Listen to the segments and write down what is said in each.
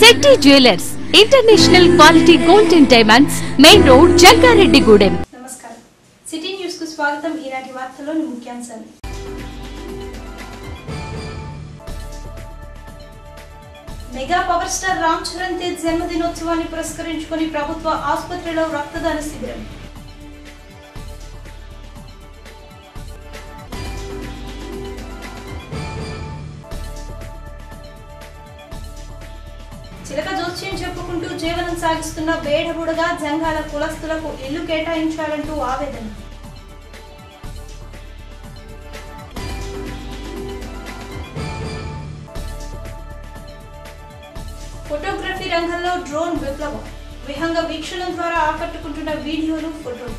Shetty jewellers international quality gold and diamonds main road Jangareddygudem నమస్కారం city news కు స్వాగతం ఈనాటి వార్తల్లోని ముఖ్యాంశాలు mega power star Ram Charan Tej జన్మదినోత్సవాన్ని పురస్కరించుకొని ప్రభుత్వ ఆసుపత్రిలో రక్తదాన శిబిరం చిలక జోస్యం చెప్పుకుంటూ జీవనం సాగిస్తున్న బేడబుడగా జంగాల కులస్తులకు ఇల్లు కేటాయించాలంటూ ఆవేదన ఫోటోగ్రఫీ రంగంలో డ్రోన్ విప్లవం విహంగ వీక్షణం ద్వారా ఆకట్టుకుంటున్న వీడియోలు ఫోటోలు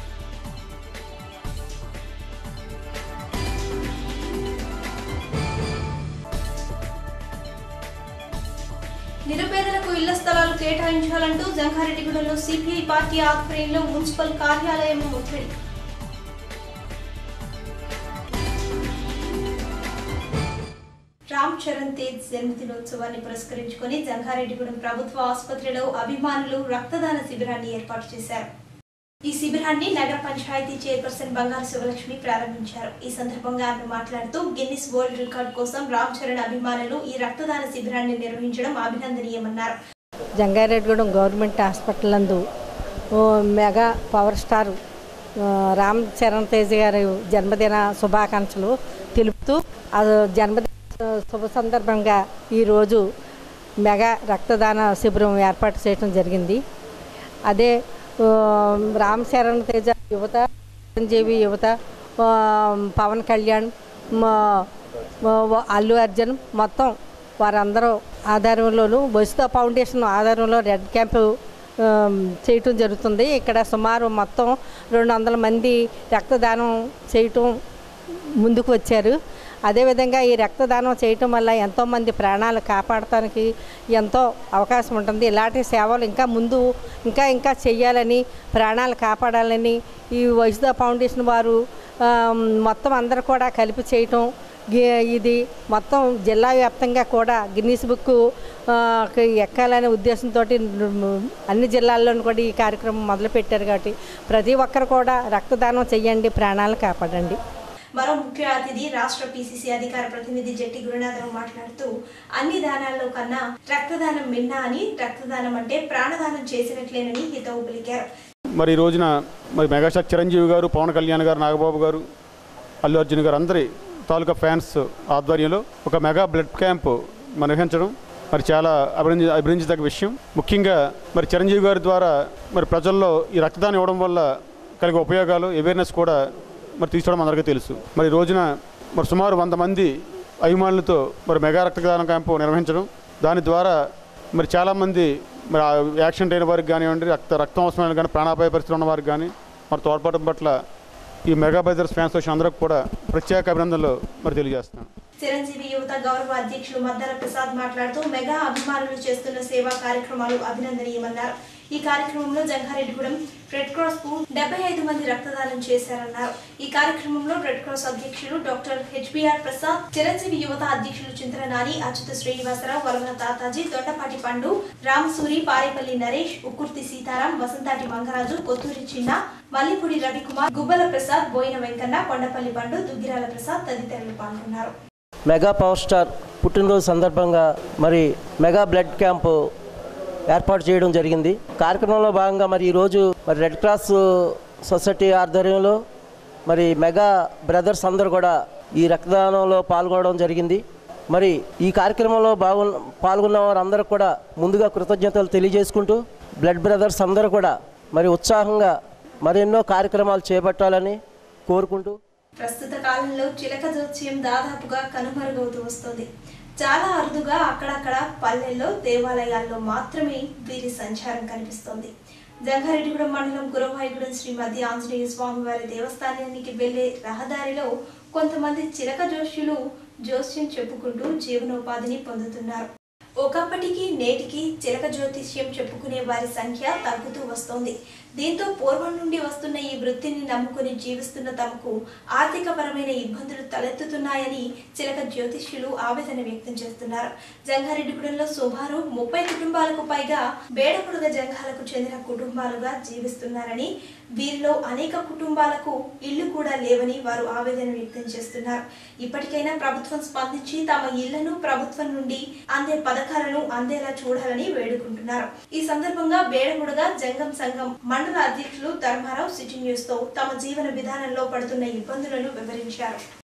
నిరుపేదలకు ఇళ్ల స్థలాలు కేటాయించాలంటూ జంగారెడ్డిగూడెంలో సిపిఐ పార్టీ ఆధ్వర్యంలో మున్సిపల్ కార్యాలయం ముట్టడి రామ్ చరణ్ తేజ్ జన్మదినోత్సవాన్ని పురస్కరించుకొని జంగారెడ్డిగూడెం ప్రభుత్వ ఆసుపత్రిలో అభిమానులు రక్తదాన శిబిరాన్ని ఏర్పాటు చేశారు ఈ శిబిరాన్ని నగర పంచాయతీ చైర్పర్సన్ బంగారు శివలక్ష్మి ప్రారంభించారు ఈ సందర్భంగా ఆమె మాట్లాడుతూ గిన్నిస్ వరల్డ్ రికార్డ్ కోసం రామ్ చరణ్ అభిమానులు ఈ రక్తదాన శిబిరాన్ని నిర్వహించడం అభినందనీయమన్నారు జంగారెడ్డిగూడెం గవర్నమెంట్ హాస్పిటల్ నందు ఓ మెగా పవర్ స్టార్ ఆ, రామ్ చరణ్ తేజ్ గారి జన్మదిన శుభాకాంక్షలు తెలుపుతూ ఆ జన్మదిన శుభ సందర్భంగా ఈరోజు మెగా రక్తదాన శిబిరం ఏర్పాటు చేయడం జరిగింది అదే ఆ, రామ్ చరణ్ తేజ యువత చిరంజీవి యువత ఆ, పవన్ కళ్యాణ్ మా- మా- అల్లు అర్జున్ మొత్తం వారందరూ ఆధారంలోను వసుత ఫౌండేషన్ ఆధారంలో రెడ్ క్యాంపు ఆ, చేయటం జరుగుతుంది ఇక్కడ సుమారు మొత్తం రెండు వందల మంది రక్తదానం చేయటం ముందుకు వచ్చారు అదేవిధంగా ఈ రక్తదానం చేయటం వల్ల ఎంతోమంది ప్రాణాలు కాపాడటానికి ఎంతో అవకాశం ఉంటుంది ఇలాంటి సేవలు ఇంకా ముందు ఇంకా ఇంకా చెయ్యాలని ప్రాణాలు కాపాడాలని ఈ వయసుద ఫౌండేషన్ వారు ఆ, మొత్తం అందరూ కూడా కలిపి చేయటం గి- ఇది మొత్తం జిల్లా వ్యాప్తంగా కూడా గిన్నీస్ బుక్ ఆ, కి ఎక్కాలనే ఉద్దేశంతో అన్ని జిల్లాల్లోనూ కూడా ఈ కార్యక్రమం మొదలుపెట్టారు కాబట్టి ప్రతి ఒక్కరు కూడా రక్తదానం చెయ్యండి ప్రాణాలను కాపాడండి మరో ముఖ్య అతిథి రాష్ట్ర పిసిసి అధికార ప్రతినిధి జట్టి గురునాథరావు మాట్లాడుతూ అన్ని దానాల్లో కన్నా రక్తదానం మిన్నా అని రక్తదానం అంటే ప్రాణదానం చేసినట్లేనని హితవు పలికారు మరి ఈ రోజున మరి మెగాస్టార్ చిరంజీవి గారు పవన్ కళ్యాణ్ గారు నాగబాబు గారు అల్లు అర్జున్ గారు అందరి తాలూకా ఫ్యాన్స్ ఆధ్వర్యంలో ఒక మెగా బ్లడ్ క్యాంప్ మరి నిర్వహించడం మరి చాలా అభినంది అభినందించదగ్గ విషయం ముఖ్యంగా మరి చిరంజీవి గారి ద్వారా మరి ప్రజల్లో ఈ రక్తదానం ఇవ్వడం వల్ల కలిగే ఉపయోగాలు అవేర్నెస్ కూడా మరి తీసుకోవడం అందరికీ తెలుసు మరి ఈ రోజున మరి సుమారు వంద మంది అభిమానులతో మరి మెగా రక్తదాన క్యాంపు నిర్వహించడం దాని ద్వారా మరి చాలామంది మరి ఆ యాక్సిడెంట్ అయిన వారికి కానివ్వండి రక్త రక్తం అవసరమైన కానీ ప్రాణాపాయ పరిస్థితులు ఉన్న వారికి కానీ మరి తోడ్పడడం పట్ల ఈ మెగా బజర్స్ ఫ్యాన్స్ వచ్చిన అందరికి కూడా ప్రత్యేక అభినందనలు మరి తెలియజేస్తున్నాను చిరంజీవి యువత గౌరవ అధ్యక్షులు మద్దల ప్రసాద్ మాట్లాడుతూ మెగా అభిమానులు చేస్తున్న సేవా కార్యక్రమాలు అభినందనీయమన్నారు ఈ కార్యక్రమంలో జంగారెడ్డిగూడెం రెడ్ క్రాస్ కు డెబ్బై ఐదు మంది రక్తదానం చేశారన్నారు ఈ కార్యక్రమంలో రెడ్ క్రాస్ అధ్యక్షులు డాక్టర్ హెచ్బిఆర్ ప్రసాద్ చిరంజీవి యువత అధ్యక్షులు చింతన నాని అచ్యుత శ్రీనివాసరావు వరవల తాతాజీ దొండపాటి పండు రామసూరి పారేపల్లి నరేష్ ఉక్కుర్తి సీతారాం వసంతాటి మంగరాజు కొత్తూరి చిన్న మల్లిపూడి రవికుమార్ గుబ్బల ప్రసాద్ బోయిన వెంకన్న కొండపల్లి పండు దుగ్గిరాల ప్రసాద్ తదితరులు పాల్గొన్నారు మెగా పవర్ స్టార్ పుట్టినరోజు సందర్భంగా మరి మెగా బ్లడ్ క్యాంపు ఏర్పాటు చేయడం జరిగింది కార్యక్రమంలో భాగంగా మరి ఈరోజు మరి రెడ్ క్రాస్ సొసైటీ ఆధ్వర్యంలో మరి మెగా బ్రదర్స్ అందరూ కూడా ఈ రక్తదానంలో పాల్గొనడం జరిగింది మరి ఈ కార్యక్రమంలో బాగు పాల్గొన్న వారందరూ కూడా ముందుగా కృతజ్ఞతలు తెలియజేసుకుంటూ బ్లడ్ బ్రదర్స్ అందరూ కూడా మరి ఉత్సాహంగా మరెన్నో కార్యక్రమాలు చేపట్టాలని కోరుకుంటూ ప్రస్తుత కాలంలో చిలక జోత్స్యం దాదాపుగా కనుమరుగవుతూ వస్తుంది చాలా అరుదుగా అక్కడక్కడ పల్లెల్లో దేవాలయాల్లో మాత్రమే వీరి సంచారం కనిపిస్తోంది జంగారెడ్డిగూడెం మండలం గురవాయిగూడెం శ్రీ మధ్య ఆంజనేయ స్వామి వారి దేవస్థానానికి వెళ్లే రహదారిలో కొంతమంది చిలక జోష్యులు జోస్యం చెప్పుకుంటూ జీవనోపాధిని పొందుతున్నారు ఒకప్పటికి నేటికి చిలక జ్యోతిష్యం చెప్పుకునే వారి సంఖ్య తగ్గుతూ వస్తోంది దీంతో పూర్వం నుండి వస్తున్న ఈ వృత్తిని నమ్ముకుని జీవిస్తున్న తమకు ఆర్థికపరమైన ఇబ్బందులు తలెత్తుతున్నాయని చిలక జ్యోతిష్యులు ఆవేదన వ్యక్తం చేస్తున్నారు జంగారెడ్డిగూడెంలో సుమారు ముప్పై కుటుంబాలకు పైగా బేడపుడుగ జంగాలకు చెందిన కుటుంబాలుగా జీవిస్తున్నారని వీరిలో అనేక కుటుంబాలకు ఇళ్లు కూడా లేవని వారు ఆవేదన వ్యక్తం చేస్తున్నారు ఇప్పటికైనా ప్రభుత్వం స్పందించి తమ ఇళ్లను ప్రభుత్వం నుండి అందే పథకాలను అందేలా చూడాలని వేడుకుంటున్నారు ఈ సందర్భంగా బేడముడగా జంగం సంఘం మండల అధ్యక్షులు ధర్మారావు సిటీ న్యూస్ తో తమ జీవన విధానంలో పడుతున్న ఇబ్బందులను వివరించారు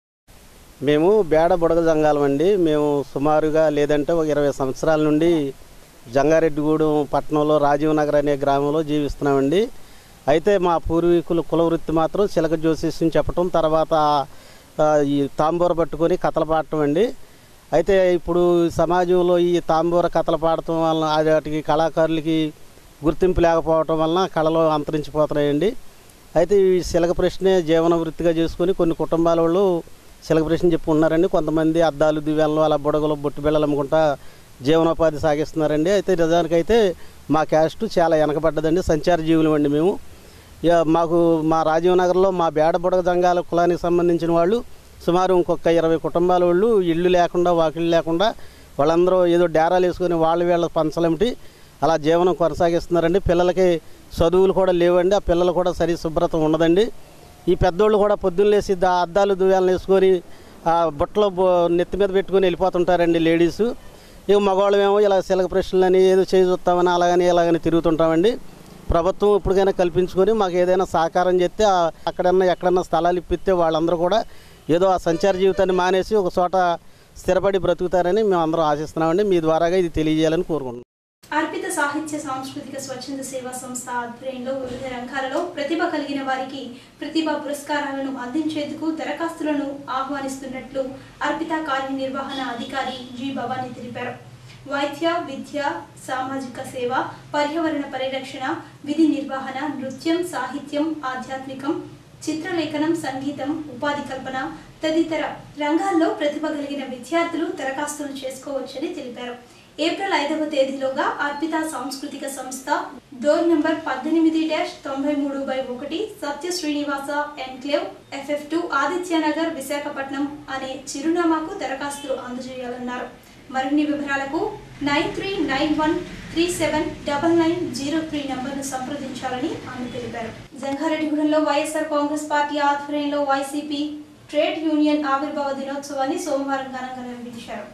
మేము బేడ బుడగ జంగాలం అండి మేము సుమారుగా లేదంటే ఒక ఇరవై సంవత్సరాల నుండి జంగారెడ్డిగూడెం పట్టణంలో రాజీవ్ నగర్ అనే గ్రామంలో జీవిస్తున్నామండి అయితే మా పూర్వీకుల కుల వృత్తి మాత్రం చిలక జ్యోతిష్యం చెప్పటం తర్వాత ఆ, ఈ తాంబూర పట్టుకొని కథలు పాడటం అండి అయితే ఇప్పుడు సమాజంలో ఈ తాంబూర కథలు పాడటం వలన అది వాటికి కళాకారులకి గుర్తింపు లేకపోవటం వలన కళలు అంతరించిపోతున్నాయండి అయితే ఈ శిలక ప్రశ్నే జీవన వృత్తిగా చేసుకొని కొన్ని కుటుంబాల వాళ్ళు శిలక ప్రశ్న చెప్పుకుంటున్నారండి కొంతమంది అద్దాలు దివ్యాలు అలా బుడగలు బొట్టు బిళ్ళలు అమ్ముకుంటా జీవనోపాధి సాగిస్తున్నారండి అయితే నిజానికైతే మా క్యాస్ట్ చాలా వెనకబడ్డదండి సంచార జీవులు అండి మేము ఇక మాకు మా రాజీవ్ నగర్లో మా బేడ బుడగ జంగాల కులానికి సంబంధించిన వాళ్ళు సుమారు ఇంకొక ఇరవై కుటుంబాల వాళ్ళు ఇల్లు లేకుండా వాకిళ్ళు లేకుండా వాళ్ళందరూ ఏదో డేరాలు వేసుకొని వాళ్ళు వీళ్ళ పంచలేమిటి అలా జీవనం కొనసాగిస్తున్నారండి పిల్లలకి చదువులు కూడా లేవండి ఆ పిల్లలు కూడా సరి శుభ్రత ఉండదండి ఈ పెద్దోళ్ళు కూడా పొద్దున్న లేసి దా అద్దాలు దువ్యాలను వేసుకొని ఆ బుట్టలో బో- నెత్తి మీద పెట్టుకొని వెళ్ళిపోతుంటారండి లేడీసు ఇక మగవాళ్ళమేమో ఇలా సిలక ప్రశ్నలని ఏదో చేయి చూస్తామని అలాగని ఇలాగని తిరుగుతుంటామండి ప్రభుత్వం ఇప్పటికైనా కల్పించుకొని మాకు ఏదైనా సహకారం చేస్తే ఆ- అక్కడన్నా ఎక్కడన్నా స్థలాలు ఇప్పిస్తే వాళ్ళందరూ కూడా ఏదో ఆ సంచార జీవితాన్ని మానేసి ఒక చోట స్థిరపడి బ్రతుకుతారని మేము అందరం ఆశిస్తున్నామండి మీ ద్వారాగా ఇది తెలియజేయాలని కోరుకుంటున్నాం అర్పిత సాహిత్య సాంస్కృతిక స్వచ్ఛంద సేవా సంస్థ ఆధ్వర్యంలో వివిధ రంగాలలో ప్రతిభ కలిగిన వారికి ప్రతిభా పురస్కారాలను అందించేందుకు దరఖాస్తులను ఆహ్వానిస్తున్నట్లు అర్పిత కార్యనిర్వహణ అధికారి జి భవానీ తెలిపారు వైద్య విద్య సామాజిక సేవ పర్యావరణ పరిరక్షణ విధి నిర్వహణ నృత్యం సాహిత్యం ఆధ్యాత్మికం చిత్రలేఖనం సంగీతం ఉపాధి కల్పన తదితర రంగాల్లో ప్రతిభ కలిగిన విద్యార్థులు దరఖాస్తులు చేసుకోవచ్చని తెలిపారు ఏప్రిల్ ఐదవ తేదీలోగా అర్పిత సాంస్కృతిక సంస్థ డోర్ నంబర్ పద్దెనిమిది డాష్ తొంభై మూడు బై ఒకటి Satya Srinivasa enclave FF two Adityanagar Visakhapatnam అనే చిరునామాకు దరఖాస్తులు అందజేయాలన్నారు మరిన్ని వివరాలకు nine three nine one three seven double nine zero three నంబర్ను సంప్రదించాలని ఆమె తెలిపారు జంగారెడ్డిగూడెంలో వైఎస్ఆర్ కాంగ్రెస్ పార్టీ ఆధ్వర్యంలో వైసీపీ ట్రేడ్ యూనియన్ ఆవిర్భావ దినోత్సవాన్ని సోమవారం ఘనంగా నిర్వహించారు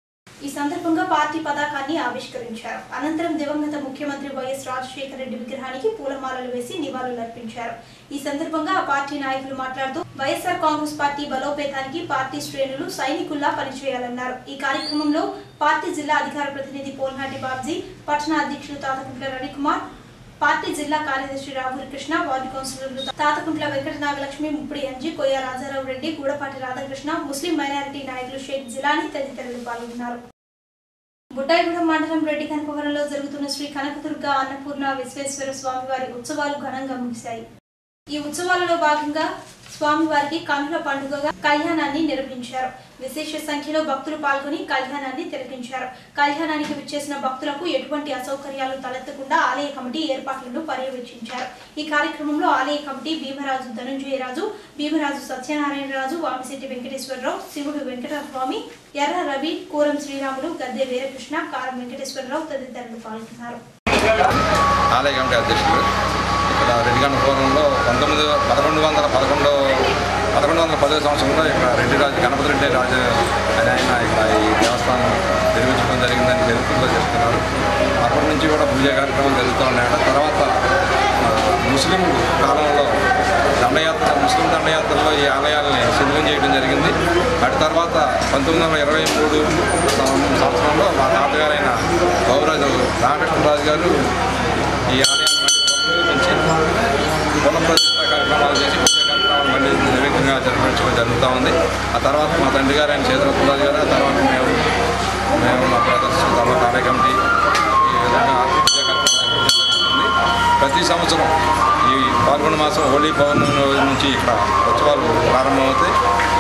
ఈ సందర్భంగా పార్టీ పతాకాన్ని ఆవిష్కరించారు అనంతరం దివంగత ముఖ్యమంత్రి వైఎస్ రాజశేఖర రెడ్డి విగ్రహానికి పూలమాలలు వేసి నివాళులర్పించారు ఈ సందర్భంగా ఆ పార్టీ నాయకులు మాట్లాడుతూ వైఎస్ఆర్ కాంగ్రెస్ పార్టీ బలోపేతానికి పార్టీ శ్రేణులు సైనికుల్లా పనిచేయాలన్నారు ఈ కార్యక్రమంలో పార్టీ జిల్లా అధికార ప్రతినిధి పోల్నాటి బాబ్జీ పట్టణ అధ్యక్షులు తాతకుంట్ల రవికుమార్ పార్టీ జిల్లా కార్యదర్శి రాహుల్ కృష్ణ వార్డు కౌన్సిలర్లు తాతకుంట్ల వెంకట నాగలక్ష్మి ముప్పుడి అంజి కొయ్య రాజారావు రెడ్డి గూడపాటి రాధాకృష్ణ ముస్లిం మైనారిటీ నాయకులు షేక్ జిలానీ తదితరులు పాల్గొన్నారు బుట్టాయిగూడెం మండలం రెడ్డి కనకవరంలో జరుగుతున్న శ్రీ కనకదుర్గ అన్నపూర్ణ విశ్వేశ్వర స్వామి వారి ఉత్సవాలు ఘనంగా ముగిశాయి ఈ ఉత్సవాలలో భాగంగా స్వామివారికి కన్నుల పండుగగా కళ్యాణాన్ని నిర్వహించారు విశేష సంఖ్యలో భక్తులు పాల్గొని కళ్యాణాన్ని తిలకించారు కళ్యాణానికి విచ్చేసిన భక్తులకు ఎటువంటి అసౌకర్యాలు తలెత్తకుండా ఆలయ కమిటీ ఏర్పాట్లను పర్యవేక్షించారు ఈ కార్యక్రమంలో ఆలయ కమిటీ భీమరాజు ధనుంజయరాజు భీమరాజు సత్యనారాయణరాజు వామిశెట్టి వెంకటేశ్వరరావు శివుడు వెంకటస్వామి ఎర్ర రవి కూరం శ్రీరాములు గద్దె వీరకృష్ణ కారం వెంకటేశ్వరరావు తదితరులు పాల్గొన్నారు ఆలయ కమిటీ అధ్యక్షుడు ఇక్కడ రెడ్డిగండ పూర్వంలో పంతొమ్మిది పదకొండు వందల పదకొండు పదకొండు వందల పదో సంవత్సరంలో ఇక్కడ రెడ్డి రాజు గణపతి రెడ్డి రాజు అని ఆయన ఇక్కడ ఈ దేవస్థానం నిర్మించడం జరిగిందని చరిత్రలో చెప్తున్నారు అప్పటి నుంచి కూడా పూజ కార్యక్రమం జరుగుతూ ఉన్నాయట తర్వాత ఆ, ముస్లిం కాలంలో దండయాత్ర ముస్లిం దండయాత్రలో ఈ ఆలయాలని శిథిలం చేయడం జరిగింది అటు తర్వాత పంతొమ్మిది వందల ఇరవై మూడు సంవత్సరంలో మా తాతగారైన గౌరాజు రామకృష్ణరాజు గారు ఈ ఆలయాన్ని మళ్ళీ పునరుద్ధరించి పునఃప్రతిష్ఠ కార్యక్రమాలు చేసి పూజ కార్యక్రమాలు మళ్ళీ నిర్విఘ్నంగా జరిపించడం జరుగుతూ ఉంది ఆ తర్వాత మా తండ్రి గారు ఆయన చేతులరాజు గారు ఆ తర్వాత మేము మేము మా బ్రదర్స్ తర్వాత ఆలయ కమిటీ ఈ విధంగా పూజ కార్యక్రమం జరిపించడం జరుగుతుంది ప్రతి సంవత్సరం ఈ పాల్గొన మాసం హోలీ పౌర్ణమి రోజు నుంచి ఇక్కడ ఉత్సవాలు ప్రారంభమవుతాయి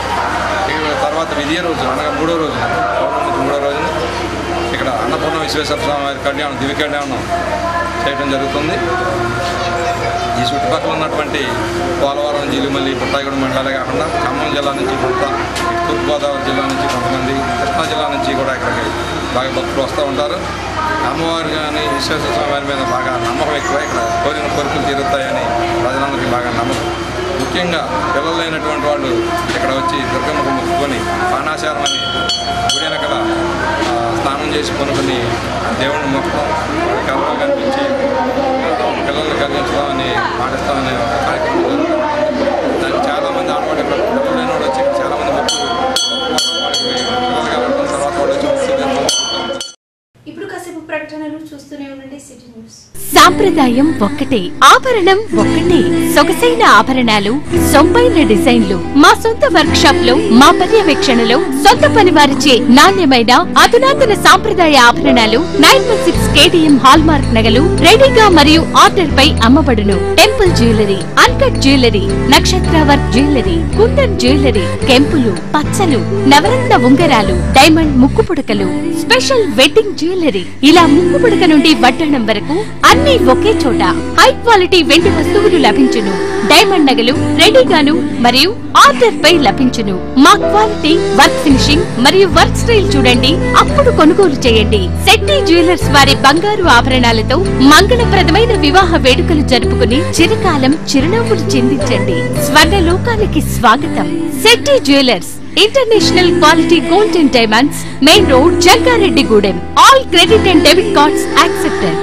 ఈ తర్వాత విజయ రోజు అనగా మూడో రోజు పౌర్ణమి నుంచి మూడో రోజున ఇక్కడ అన్నపూర్ణ విశ్వేశ్వర స్వామి వారి కళ్యాణం దివ్య కళ్యాణం చేయడం జరుగుతుంది ఈ చుట్టుపక్కల ఉన్నటువంటి పోలవరం జిల్లుమల్లి పుట్టాయిగూడెం మండలాలే కాకుండా ఖమ్మం జిల్లా నుంచి కొంత ఇటు తూర్పుగోదావరి జిల్లా నుంచి కొంతమంది కృష్ణా జిల్లా నుంచి కూడా ఇక్కడికి బాగా భక్తులు వస్తూ ఉంటారు అమ్మవారు కానీ విశ్వేశ్వర స్వామి వారి మీద బాగా నమ్మకం ఎక్కువ ఇక్కడ కోరిన కోరికలు తీరుతాయని ప్రజలందరికీ బాగా నమ్మకం ముఖ్యంగా పిల్లలు లేనటువంటి వాళ్ళు ఇక్కడ వచ్చి దుర్గమ్మకు మొక్కుకొని పానాశారం అని గుడి వెనకల ఆ, స్నానం చేసి కొనుక్కొని దేవుడిని మొక్కడం వాళ్ళ కళ్ళలో కనిపించి ఆ, పిల్లల్ని కలిగించడం పాటిస్తామని ఒక కార్యక్రమం జరుగుతుంది దానికి చాలామంది ఆడవాళ్ళు ఇక్కడ పిల్లలు లేని వాళ్ళు వచ్చి ఇక్కడ చాలామంది మొక్కులు మొక్కుకోవడం వాళ్ళకి పిల్లలు కలగడం తర్వాత వాళ్ళు వచ్చి మొక్కులు తీర్చుకుంటారు. ఇప్పుడు కాసేపు ప్రకటనలు చూస్తూనే ఉండండి సిటీ న్యూస్ సాంప్రదాయం ఒక్కటే ఆభరణం ఒక్కటే సొగసైన ఆభరణాలు సొంపైన డిజైన్లు మా సొంత వర్క్ షాప్ లో మా పర్యవేక్షణలో సొంత పని వారిచే నాణ్యమైన అధునాతన సాంప్రదాయ ఆభరణాలు nine one six KTM hallmark నగలు రెడీగా మరియు ఆర్డర్ పై అమ్మబడును టెంపుల్ జ్యువెలరీ అన్కట్ జ్యువెలరీ నక్షత్ర వర్క్ జ్యువెలరీ కుందన్ జ్యువెలరీ కెంపులు పచ్చలు నవరత్న ఉంగరాలు డైమండ్ ముక్కు పుడకలు స్పెషల్ వెడ్డింగ్ జ్యువెలరీ ఇలా ముక్కు పుడక నుండి వడ్డాణం వరకు అన్ని ఒకే చోట హై క్వాలిటీ వెండి వస్తువులు లభించును డైమండ్ నగలు రెడీగాను మరియు ఆర్డర్ పై లభించును మా క్వాలిటీ వర్క్ ఫినిషింగ్ మరియు వర్క్ స్టైల్ చూడండి అప్పుడు కొనుగోలు చేయండి శెట్టి జ్యువెలర్స్ వారి బంగారు ఆభరణాలతో మంగళప్రదమైన వివాహ వేడుకలు జరుపుకుని చిరకాలం చిరునవ్వులు చిందించండి స్వర్ణ లోకానికి స్వాగతం Shetty jewellers international quality gold and diamonds main road Jangareddygudem all credit and debit cards accepted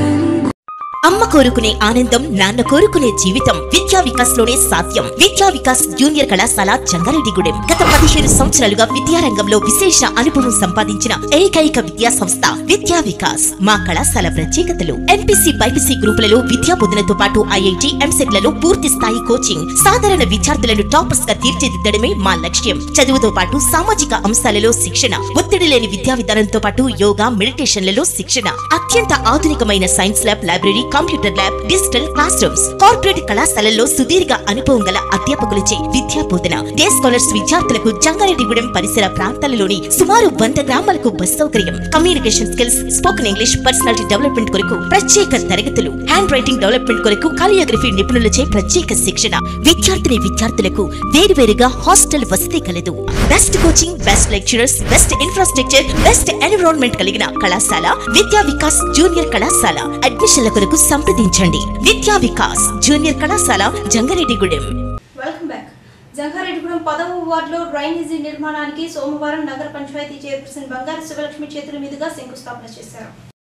అమ్మ కోరుకునే ఆనందం నాన్న కోరుకునే జీవితం విద్యా వికాస్ లోనే సాధ్యం విద్యా వికాస్ జూనియర్ కళాశాల జంగారెడ్డిగూడెం గత పదిహేను సంవత్సరాలుగా విద్యారంగంలో విశేష అనుభవం సంపాదించిన ఏకైక విద్యా సంస్థ విద్యా వికాస్ మా కళాశాల ప్రత్యేకతలు ఎంపీసీ బైపీసీ గ్రూపులలో విద్యా బోధనతో పాటు ఐఐటి ఎంసెట్లలో పూర్తి స్థాయి కోచింగ్ సాధారణ విద్యార్థులను టాపర్స్ గా తీర్చిదిద్దడమే మా లక్ష్యం చదువుతో పాటు సామాజిక అంశాలలో శిక్షణ ఒత్తిడి లేని విద్యా విధానంతో పాటు యోగా మెడిటేషన్లలో శిక్షణ అత్యంత ఆధునికమైన science lab library computer lab digital classrooms corporate కళాశాలల్లో సుదీర్ఘ అనుభవం గల అధ్యాపకులచే విద్యా బోధన డే స్కాలర్స్ విద్యార్థులకు జంగారెడ్డిగూడెం పరిసర ప్రాంతాలలోని సుమారు వంద గ్రామాలకు బస్ సౌకర్యం communication skills spoken English personality development కొరకు ప్రత్యేక తరగతులు హ్యాండ్ రైటింగ్ డెవలప్మెంట్ కొరకు కాలియోగ్రఫీ నిపుణులచే ప్రత్యేక శిక్షణ విద్యార్థిని విద్యార్థులకు వేరువేరుగా హాస్టల్ వసతి కలదు best coaching best lecturers best infrastructure best environment కలిగిన కళాశాల విద్యా వికాస్ జూనియర్ కళాశాల అడ్మిషన్ల కొరకు సంప్రదించండి విద్యా వికాస్ జూనియర్ కళాశాల జంగారెడ్డిగూడెం వెల్కమ్ బ్యాక్ జంగారెడ్డిగూడెం పదవ వార్డులో డ్రైనేజీ నిర్మాణానికి సోమవారం నగర పంచాయతీ చైర్పర్సన్ బంగారు శివలక్ష్మి చేతుల మీదుగా శంకుస్థాపన చేశారు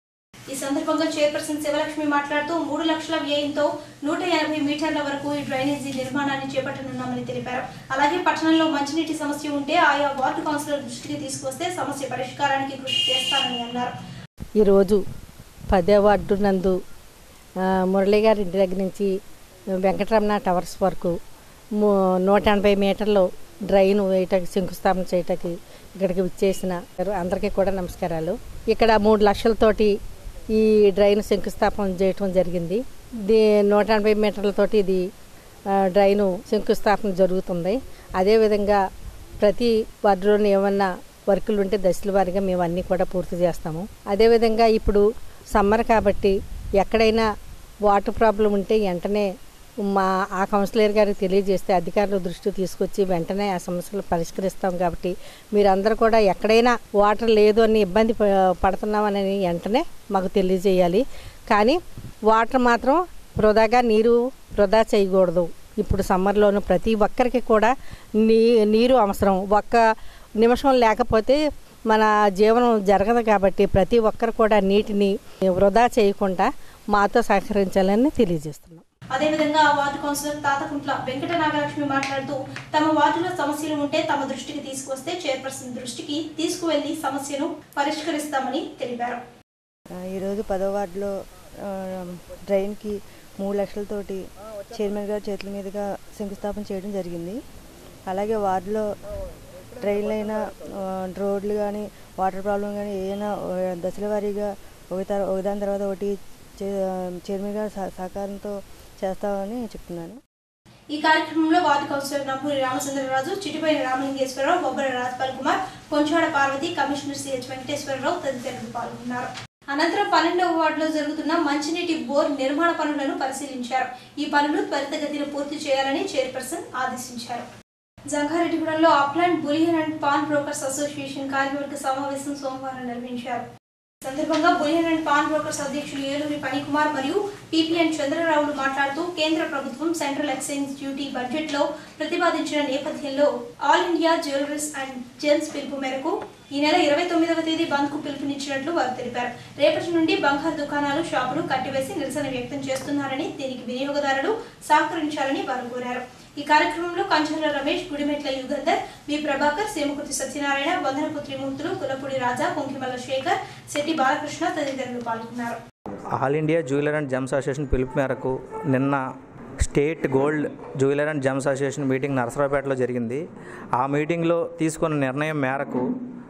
ఈ సందర్భంగా చైర్పర్సన్ శివలక్ష్మి మాట్లాడుతూ మూడు లక్షల వ్యయంతో నూట ఎనభై మీటర్ల వరకు ఈ డ్రైనేజీ నిర్మాణాన్ని చేపట్టనున్నామని తెలిపారు అలాగే పట్టణంలో మంచినీటి సమస్య ఉంటే ఆయా వార్డు కౌన్సిలర్ దృష్టికి తీసుకొస్తే సమస్య పరిష్కారానికి కృషి చేస్తానని అన్నారు ఈరోజు పదే వార్డు నందు ఆ, మురళి గారి ఇంటి దగ్గర నుంచి వెంకటరమణ టవర్స్ వరకు ము- నూట ఎనభై మీటర్లు డ్రైన్ వేయటానికి శంకుస్థాపన చేయటానికి ఇక్కడికి విచ్చేసిన అందరికీ కూడా నమస్కారాలు ఇక్కడ మూడు లక్షలతోటి ఈ డ్రైన్ శంకుస్థాపన చేయటం జరిగింది దీ నూట ఎనభై మీటర్లతోటి ఇది ఆ, డ్రైను శంకుస్థాపన జరుగుతుంది అదేవిధంగా ప్రతి వార్డులోని ఏమన్నా వర్కులు ఉంటే దశల వారీగా మేము అన్నీ కూడా పూర్తి చేస్తాము అదేవిధంగా ఇప్పుడు సమ్మర్ కాబట్టి ఎక్కడైనా వాటర్ ప్రాబ్లం ఉంటే వెంటనే మా ఆ కౌన్సిలర్ గారికి తెలియజేస్తే అధికారుల దృష్టి తీసుకొచ్చి వెంటనే ఆ సమస్యలు పరిష్కరిస్తాం కాబట్టి మీరందరూ కూడా ఎక్కడైనా వాటర్ లేదు అని ఇబ్బంది ప- పడుతున్నామని వెంటనే మాకు తెలియజేయాలి కానీ వాటర్ మాత్రం వృధాగా నీరు వృధా చేయకూడదు ఇప్పుడు సమ్మర్లోను ప్రతి ఒక్కరికి కూడా నీ నీరు అవసరం ఒక్క నిమిషం లేకపోతే మన జీవనం జరగదు కాబట్టి ప్రతి ఒక్కరు కూడా నీటిని వృధా చేయకుండా మాతో సహకరించాలని తెలియజేస్తున్నాం అదేవిధంగా ఆ వార్డు కౌన్సిలర్ తాతకుంట్ల వెంకట నాగలక్ష్మి మాట్లాడుతూ తమ వార్డులో సమస్యలు ఉంటే తమ దృష్టికి తీసుకొస్తే చైర్పర్సన్ దృష్టికి తీసుకువెళ్లి సమస్యను పరిష్కరిస్తామని తెలిపారు ఆ, ఈరోజు పదో వార్డులో ఆ, డ్రైన్కి మూడు లక్షలతోటి చైర్మన్ గారి చేతుల మీదుగా శంకుస్థాపన చేయడం జరిగింది అలాగే వార్డులో డ్రైన్లు అయినా ఆ, రోడ్లు కానీ వాటర్ ప్రాబ్లం కానీ ఏదైనా ఆ, దశల వారీగా ఒక తర ఒకదాని తర్వాత ఒకటి చే- చైర్మన్ గారి సహ- సహకారంతో చేస్తామని చెప్తున్నాను ఈ కార్యక్రమంలో ward councillor Namburi Ramachandraraju Chitipaina Ramalingeswararao Bobbara Rajpal Kumar Konchada Parvathi commissioner CH Venkateswararao తదితరులు పాల్గొన్నారు అనంతరం పన్నెండవ వార్డులో జరుగుతున్న మంచినీటి బోర్ నిర్మాణ పనులను పరిశీలించారు ఈ పనులు త్వరితగతిన పూర్తి చేయాలని చైర్పర్సన్ ఆదేశించారు జంగారెడ్డిగూడెంలో upland bullion and pawn brokers association కార్యవర్గ సమావేశం సోమవారం నిర్వహించారు ఈ సందర్భంగా బులియన్ అండ్ పాన్ బ్రోకర్స్ అధ్యక్షులు ఏలూరి పనికుమార్ మరియు పిపిఎన్ చంద్రరావులు మాట్లాడుతూ కేంద్ర ప్రభుత్వం సెంట్రల్ ఎక్సైజ్ డ్యూటీ బడ్జెట్ లో ప్రతిపాదించిన నేపథ్యంలో all India jewelleries and gems పిలుపు మేరకు ఈ నెల ఇరవై తొమ్మిదవ తేదీ బంద్ కు పిలుపునిచ్చినట్లు వారు తెలిపారు రేపటి నుండి బంగారు దుకాణాలు షాపులు కట్టివేసి నిరసన వ్యక్తం చేస్తున్నారని దీనికి వినియోగదారులు సహకరించాలని వారు కోరారు ఈ కార్యక్రమంలో కంచర్ల రమేష్ గుడిమెట్ల యుగంధర్ వి ప్రభాకర్ సేమకుర్తి సత్యనారాయణ వందనపు త్రిమూర్తులు కులపూడి రాజా కొంకిమల్ల శేఖర్ శెట్టి బాలకృష్ణ తదితరులు పాల్గొన్నారు all India jeweller and gems association పిలుపు మేరకు నిన్న state gold jeweller and gems association meeting నరసరావుపేటలో జరిగింది ఆ మీటింగ్లో తీసుకున్న నిర్ణయం మేరకు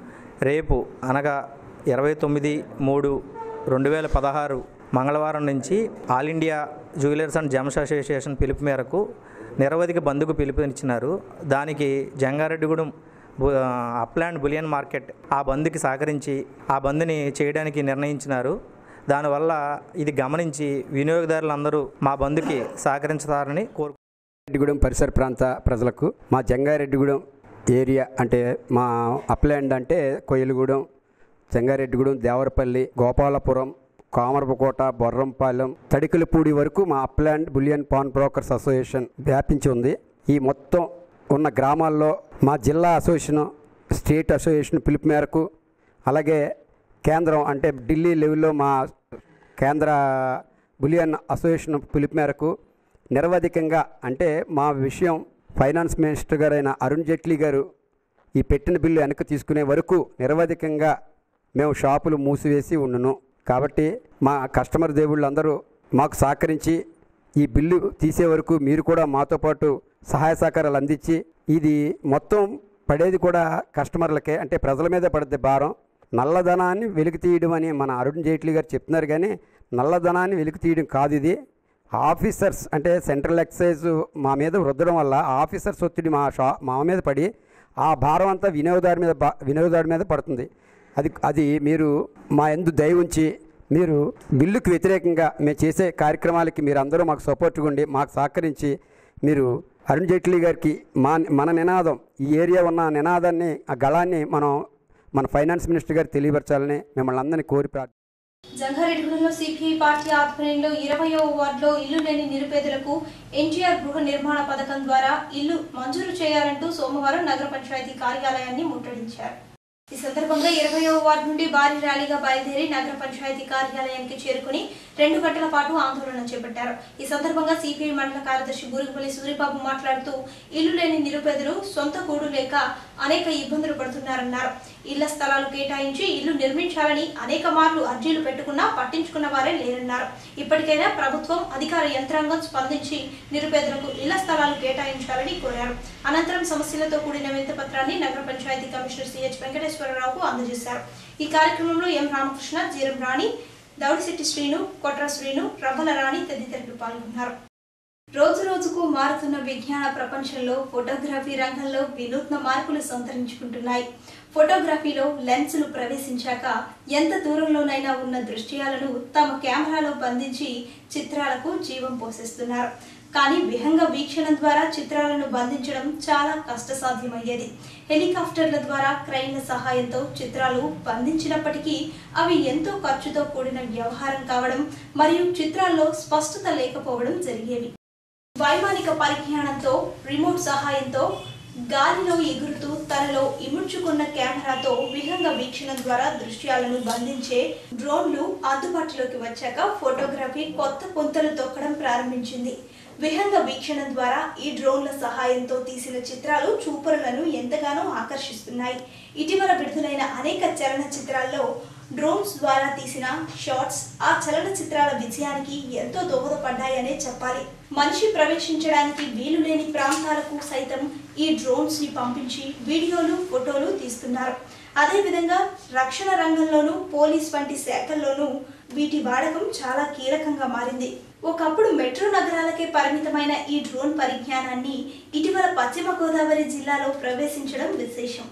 రేపు అనగా ఇరవై తొమ్మిది మూడు రెండు వేల పదహారు మంగళవారం నుంచి all India jewellers and gems association పిలుపు మేరకు నిరవధిక బంద్కు పిలుపునిచ్చినారు దానికి జంగారెడ్డిగూడెం బు- అప్లాండ్ బులియన్ మార్కెట్ ఆ బంద్కి సహకరించి ఆ బంద్ని చేయడానికి నిర్ణయించినారు దానివల్ల ఇది గమనించి వినియోగదారులందరూ మా బంద్కి సహకరించుతారని కోరు రెడ్డిగూడెం పరిసర ప్రాంత ప్రజలకు మా జంగారెడ్డిగూడెం ఏరియా అంటే మా అప్లాండ్ అంటే కొయ్యలగూడెం జంగారెడ్డిగూడెం దేవరపల్లి గోపాలపురం కామరపకోట బొర్రంపాలెం తడికలపూడి వరకు మా upland bullion pawn brokers association వ్యాపించి ఉంది ఈ మొత్తం ఉన్న గ్రామాల్లో మా జిల్లా అసోసియేషన్ స్టేట్ అసోసియేషన్ పిలుపు మేరకు అలాగే కేంద్రం అంటే ఢిల్లీ లెవెల్లో మా కేంద్ర బులియన్ అసోసియేషన్ పిలుపు మేరకు నిరవధికంగా అంటే మా విషయం ఫైనాన్స్ మినిస్టర్ గారైన అరుణ్ జైట్లీ గారు ఈ పెట్టిన బిల్లు వెనక్కి తీసుకునే వరకు నిరవధికంగా మేము షాపులు మూసివేసి ఉండును కాబట్టి మా కస్టమర్ దేవుళ్ళందరూ మాకు సహకరించి ఈ బిల్లు తీసే వరకు మీరు కూడా మాతో పాటు సహాయ సహకారాలు అందించి ఇది మొత్తం పడేది కూడా కస్టమర్లకే అంటే ప్రజల మీద పడుద్ది భారం నల్లధనాన్ని వెలికి తీయడం అని మన అరుణ్ జైట్లీ గారు చెప్తున్నారు కానీ నల్లధనాన్ని వెలికి తీయడం కాదు ఇది ఆఫీసర్స్ అంటే సెంట్రల్ ఎక్సైజ్ మా మీద రుద్దడం వల్ల ఆఫీసర్స్ ఒత్తిడి మా షా మా మీద పడి ఆ భారం అంతా వినియోగదారు మీద బా- వినియోగదారు మీద పడుతుంది అది అది మీరు మా ఎందు దయ ఉంచి మీరు బిల్లుకు వ్యతిరేకంగా మేము చేసే కార్యక్రమాలకి మీరు అందరూ మాకు సపోర్ట్గా ఉండి మాకు సహకరించి మీరు అరుణ్ జైట్లీ గారికి మా మన నినాదం ఈ ఏరియా ఉన్న నినాదాన్ని ఆ గళాన్ని మనం మన ఫైనాన్స్ మినిస్టర్ గారికి తెలియపరచాలని మిమ్మల్ని అందరినీ కోరి ప్రార్థి జంగారెడ్డిగూడెంలో సిపిఐ పార్టీ ఆధ్వర్యంలో ఇరవయో వార్డులో ఇల్లు లేని నిరుపేదలకు ఎన్టీఆర్ గృహ నిర్మాణ పథకం ద్వారా ఇల్లు మంజూరు చేయాలంటూ సోమవారం నగర పంచాయతీ కార్యాలయాన్ని ముట్టడించారు ఈ సందర్భంగా ఇరవయో వార్డు నుండి భారీ ర్యాలీగా బయలుదేరి నగర పంచాయతీ కార్యాలయానికి చేరుకుని రెండు గంటల పాటు ఆందోళన చేపట్టారు ఈ సందర్భంగా సిపిఐ మండల కార్యదర్శి బూరుగుపల్లి సూరిబాబు మాట్లాడుతూ ఇల్లు లేని నిరుపేదలు సొంత కూడు లేక అనేక ఇబ్బందులు పడుతున్నారన్నారు ఇళ్ల స్థలాలు కేటాయించి ఇల్లు నిర్మించాలని అనేక మార్లు అర్జీలు పెట్టుకున్నా పట్టించుకున్న వారే లేరన్నారు ఇప్పటికైనా ప్రభుత్వం అధికార యంత్రాంగం స్పందించి నిరుపేదలకు ఇళ్ల స్థలాలు కేటాయించాలని కోరారు అనంతరం సమస్యలతో కూడిన వింత పత్రాన్ని నగర పంచాయతీ కమిషనర్ సిహెచ్ వెంకటేశ్వరరావుకు అందజేశారు ఈ కార్యక్రమంలో ఎం రామకృష్ణ జీరం రాణి దౌడిశెట్టి శ్రీను కొట్ర శ్రీను రవ్వల రాణి తదితరులు పాల్గొన్నారు రోజు రోజుకు మారుతున్న విజ్ఞాన ప్రపంచంలో ఫోటోగ్రఫీ రంగంలో వినూత్న మార్పులు సంతరించుకుంటున్నాయి ఫోటోగ్రఫీలో లెన్సులు ప్రవేశించాక ఎంత దూరంలోనైనా ఉన్న దృశ్యాలను తమ కెమెరాలో బంధించి చిత్రాలకు జీవం పోషిస్తున్నారు కానీ విహంగ వీక్షణ ద్వారా చిత్రాలను బంధించడం చాలా కష్టసాధ్యమయ్యేది హెలికాప్టర్ల ద్వారా క్రైన్ల సహాయంతో చిత్రాలు బంధించినప్పటికీ అవి ఎంతో ఖర్చుతో కూడిన వ్యవహారం కావడం మరియు చిత్రాల్లో స్పష్టత లేకపోవడం జరిగేవి వైమానిక పరిజ్ఞానంతో రిమోట్ సహాయంతో గాలిలో ఎగురుతూ తనలో ఇముడ్చుకున్న కెమెరాతో విహంగ వీక్షణ ద్వారా దృశ్యాలను బంధించే డ్రోన్లు అందుబాటులోకి వచ్చాక ఫోటోగ్రఫీ కొత్త పుంతలు తొక్కడం ప్రారంభించింది విహంగ వీక్షణ ద్వారా ఈ డ్రోన్ల సహాయంతో తీసిన చిత్రాలు చూపరులను ఎంతగానో ఆకర్షిస్తున్నాయి ఇటీవల విడుదలైన అనేక చలన చిత్రాల్లో డ్రోన్స్ ద్వారా తీసిన షాట్స్ ఆ చలన చిత్రాల విజయానికి ఎంతో దోహదపడ్డాయనే చెప్పాలి మనిషి ప్రవేశించడానికి వీలు లేని ప్రాంతాలకు సైతం ఈ డ్రోన్స్ ని పంపించి వీడియోలు ఫోటోలు తీస్తున్నారు అదేవిధంగా రక్షణ రంగంలోనూ పోలీస్ వంటి శాఖల్లోనూ వీటి వాడకం చాలా కీలకంగా మారింది ఒకప్పుడు మెట్రో నగరాలకే పరిమితమైన ఈ డ్రోన్ పరిజ్ఞానాన్ని ఇటీవల పశ్చిమ గోదావరి జిల్లాలో ప్రవేశించడం విశేషం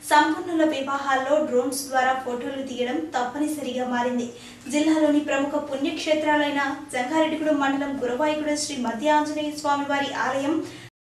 సంపన్నుల వివాహాల్లో డ్రోన్స్ ద్వారా ఫోటోలు తీయడం తప్పనిసరిగా మారింది జిల్లాలోని ప్రముఖ పుణ్యక్షేత్రాలైన జంగారెడ్డిగూడెం మండలం గురవాయిగూడెం శ్రీ మధ్య ఆంజనేయ స్వామివారి ఆలయం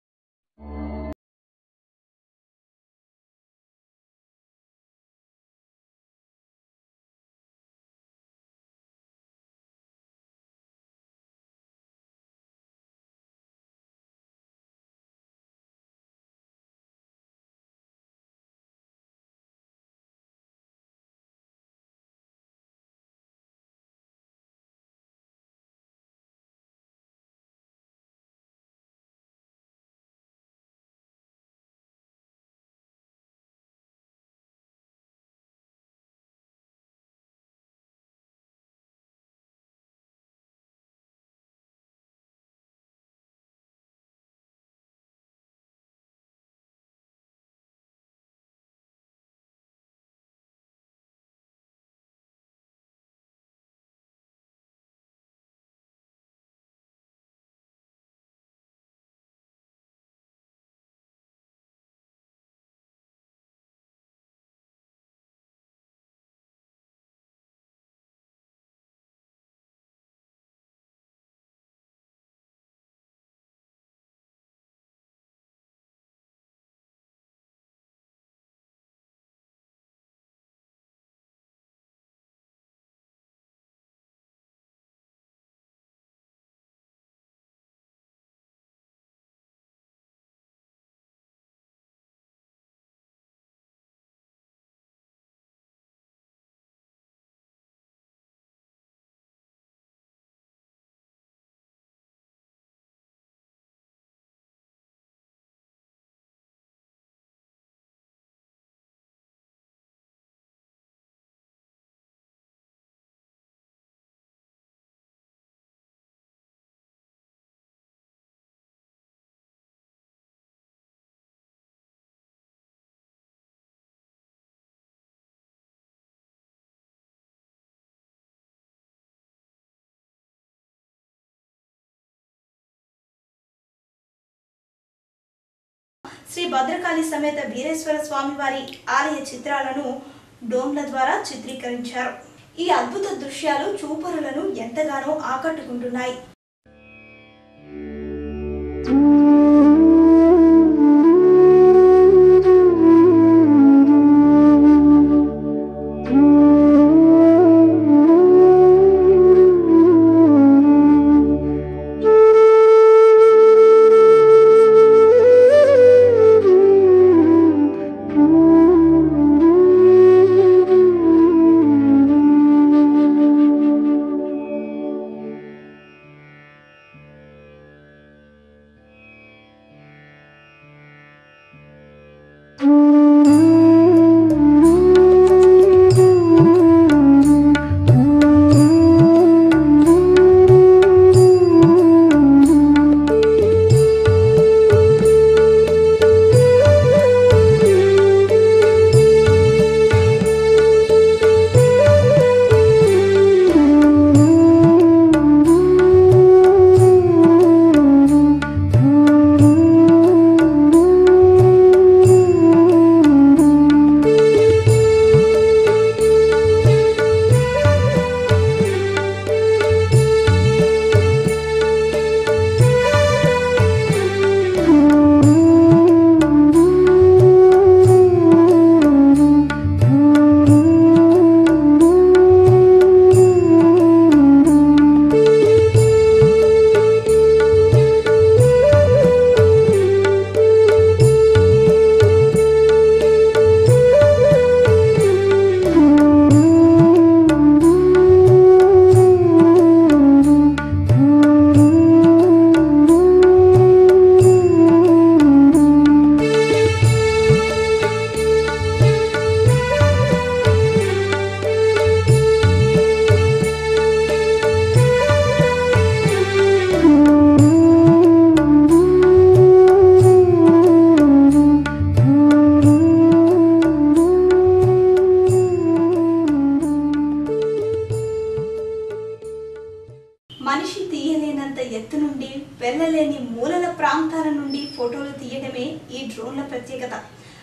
శ్రీ భద్రకాళి సమేత వీరేశ్వర స్వామి వారి ఆలయ చిత్రాలను డోమ్ల ద్వారా చిత్రీకరించారు ఈ అద్భుత దృశ్యాలు చూపరులను ఎంతగానో ఆకట్టుకుంటున్నాయి మనిషి తీయలేనంత ఎత్తు నుండి వెళ్ళలేని మూలల ప్రాంతాల నుండి ఫోటోలు తీయడమే ఈ డ్రోన్ల ప్రత్యేకత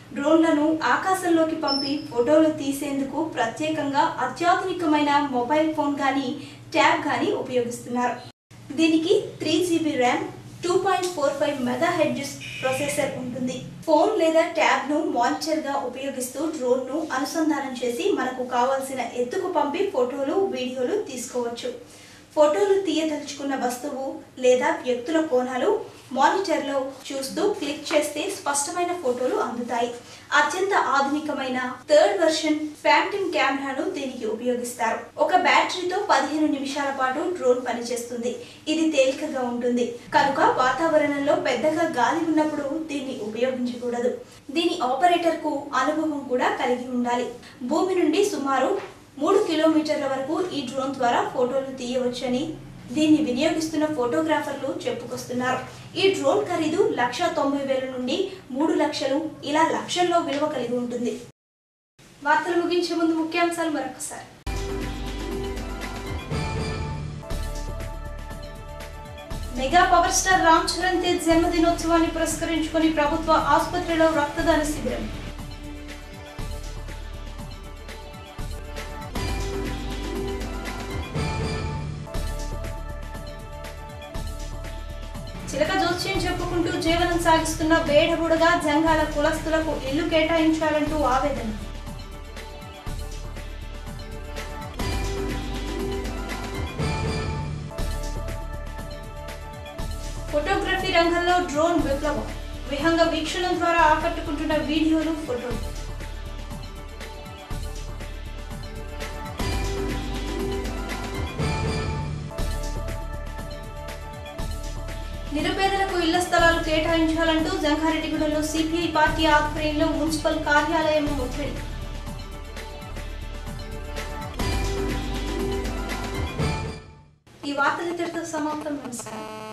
డ్రోన్లను ఆకాశంలోకి పంపి ఫోటోలు తీసేందుకు ప్రత్యేకంగా అత్యాధునికమైన మొబైల్ ఫోన్ కానీ ట్యాబ్ కానీ ఉపయోగిస్తున్నారు దీనికి three GB RAM two point four five megahertz processor ఉంటుంది ఫోన్ లేదా ట్యాబ్ ను మానిటర్ గా ఉపయోగిస్తూ డ్రోన్ ను అనుసంధానం చేసి మనకు కావాల్సిన ఎత్తుకు పంపి ఫోటోలు వీడియోలు తీసుకోవచ్చు ఫోటోలు తీయదలుచుకున్న వస్తువు లేదా వ్యక్తుల కోణాలు మానిటర్లో చూస్తూ క్లిక్ చేస్తే స్పష్టమైన ఫోటోలు అందుతాయి అత్యంత ఆధునికమైన థర్డ్ వర్షన్ ఫ్యాంటమ్ కెమెరాను దీనికి ఉపయోగిస్తారు ఒక బ్యాటరీతో పదిహేను నిమిషాల పాటు డ్రోన్ పనిచేస్తుంది ఇది తేలికగా ఉంటుంది కనుక వాతావరణంలో పెద్దగా గాలి ఉన్నప్పుడు దీన్ని ఉపయోగించకూడదు దీని ఆపరేటర్ కు అనుభవం కూడా కలిగి ఉండాలి భూమి నుండి సుమారు మూడు కిలోమీటర్ల వరకు ఈ డ్రోన్ ద్వారా ఫోటోలు తీయవచ్చని దీన్ని వినియోగిస్తున్న ఫోటోగ్రాఫర్లు చెప్పుకొస్తున్నారు ఈ డ్రోన్ ఖరీదు లక్ష తొంభై వేల నుండి మూడు లక్షలు ఇలా లక్షల్లో విలువ కలిగి ఉంటుంది వార్తలు ముగించే ముందు ముఖ్యాంశాలు మరొకసారి mega power star Ram Charan Tej జన్మదినోత్సవాన్ని పురస్కరించుకొని ప్రభుత్వ ఆసుపత్రిలో రక్తదాన శిబిరం చిలక జోస్యం చెప్పుకుంటూ జీవనం సాగిస్తున్న బేడబుడగా జంగాల కులస్తులకు ఇల్లు కేటాయించాలంటూ ఆవేదన ఫోటోగ్రఫీ రంగంలో డ్రోన్ విప్లవం విహంగ వీక్షణం ద్వారా ఆకట్టుకుంటున్న వీడియోలు ఫోటోలు నిరుపేదలకు ఇళ్ల స్థలాలు కేటాయించాలంటూ జంగారెడ్డిగూడెంలో సిపిఐ పార్టీ ఆధ్వర్యంలో మున్సిపల్ కార్యాలయం ముట్టడి ఈ వార్తలు ఇతరులతో సమాప్తం నమస్కారం